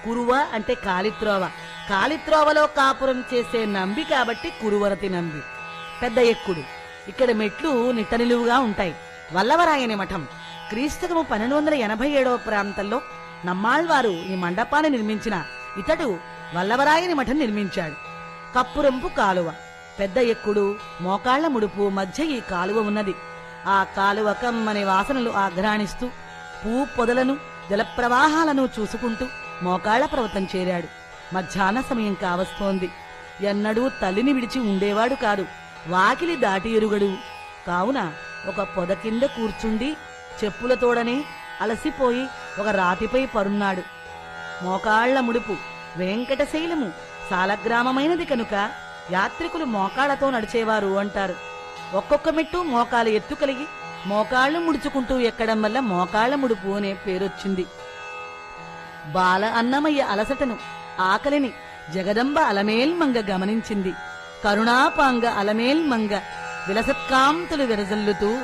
కురువ అంటే కాలిత్రోవ కాలిత్రోవలో కాపురం చేసే నంబి కాబట్టి కురువరతి నంబి పెద్ద ఎక్కుడు ఇక్కడ మెట్లు నిట్టనిలువుగా ఉంటాయి వల్లవరాయని మఠం క్రీస్తకము పన్నెండు వందల ఎనభై ఏడవ ప్రాంతంలో నమ్మాళ్వారు ఈ మండపాన్ని నిర్మించిన ఇతడు వల్లవరాయని మఠం నిర్మించాడు కప్పురంపు కాలువ పెద్ద ఎక్కుడు మోకాళ్ల ముడుపు మధ్య ఈ కాలువ ఉన్నది ఆ కాలువ కమ్మని వాసనలు ఆఘ్రాణిస్తూ పూ పొదలను జలప్రవాహాలను చూసుకుంటూ మోకాళ్ల పర్వతం చేరాడు మధ్యాహ్న సమయం కావస్తోంది ఎన్నడూ తల్లిని విడిచి ఉండేవాడు కాదు వాకిలి దాటి ఎరుగడు కావున ఒక పొద కింద కూర్చుండి చెప్పులతోడనే అలసిపోయి ఒక రాతిపై పరున్నాడు మోకాళ్ల ముడుపు వెంకటశైలము సాలగ్రామమైనది కనుక యాత్రికులు మోకాళ్లతో నడిచేవారు అంటారు ఒక్కొక్క మెట్టు మోకాలు ఎత్తు కలిగి మోకాళ్లు ముడుచుకుంటూ ఎక్కడం వల్ల మోకాళ్ల ముడుపు అనే పేరొచ్చింది బాల అన్నమయ్య అలసటను ఆకలిని జగదంబ అలమేల్మంగ గమనించింది కరుణాపాంగ అలమేల్మంగ విలసత్కాంతులు విరజల్లుతూ